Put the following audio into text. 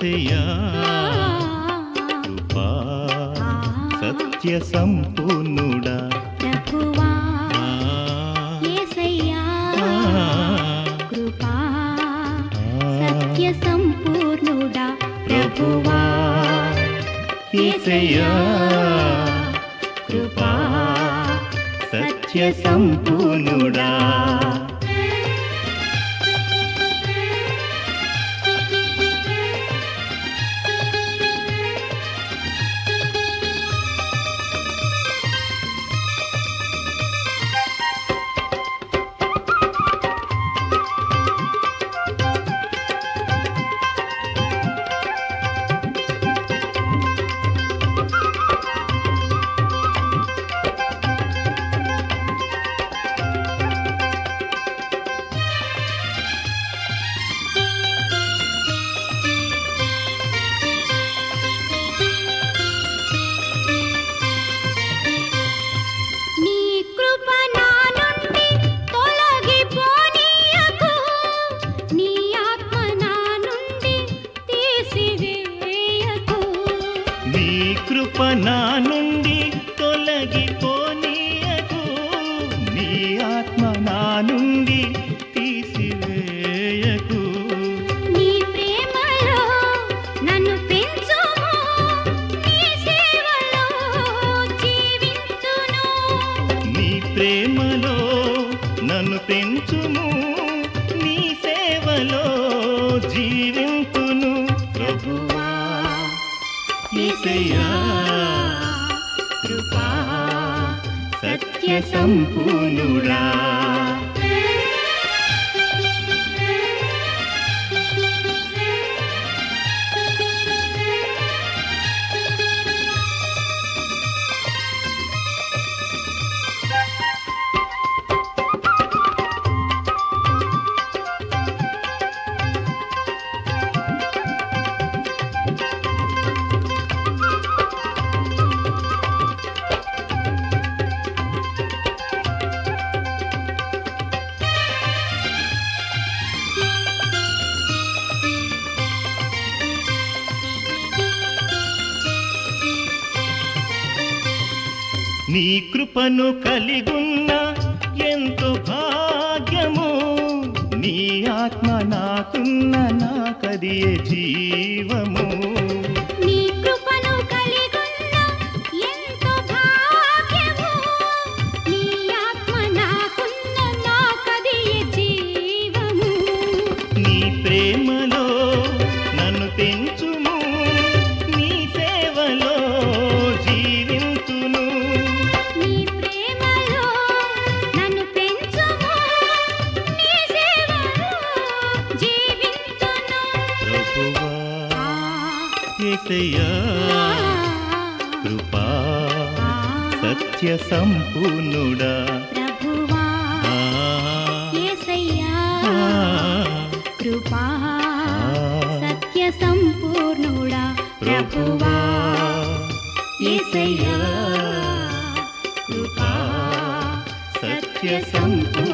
ఏసయ్యా కృపా సత్య సంపూర్ణుడా ప్రభువా ఆ, యేసయ్యా ఆ, కృపా ఆ. సత్య సంపూర్ణుడా ప్రభువా ఏసయ్యా కృపా సత్య సంపూర్ణుడా నీ కృప నా నుండి తొలగిపోనీయకు నీ ఆత్మ నా నుండి తీసివేయకు నీ కృప నా నుండి తొలగిపోనీయకు నీ ఆత్మ నా నుండి తీసివేయకు నీ ప్రేమలో నన్ను పెంచుము నీ సేవలో జీవించును నీ ప్రేమలో నన్ను పెంచుము నీ సేవలో జీవింతును ప్రభువా యేసయ్యా కృపా సత్య సంపూర్ణుడా నీ కృపను కలిగున్న ఎంతో భాగ్యము నీ ఆత్మ నాకున్న నాకదియే జీవము నీ కృపను కలిగున్న ఎంతో భాగ్యము నీ ఆత్మ నాకున్న నాకదియే జీవము నీ ప్రేమలో నన్ను పెంచుము నీ సేవలో జీవింతును నీ ప్రేమలో నన్ను పెంచుము నీ సేవలో జీవించును ప్రభువా యేసయ్యా కృపా సత్య సంపూర్ణుడా ప్రభువా ఆ, యేసయ్యా ఆ, కృపా ఆ. సత్య సంపూర్ణుడా ప్రభువా ప్రభువా యేసయ్యా కృపా సత్య సంపూర్ణుడా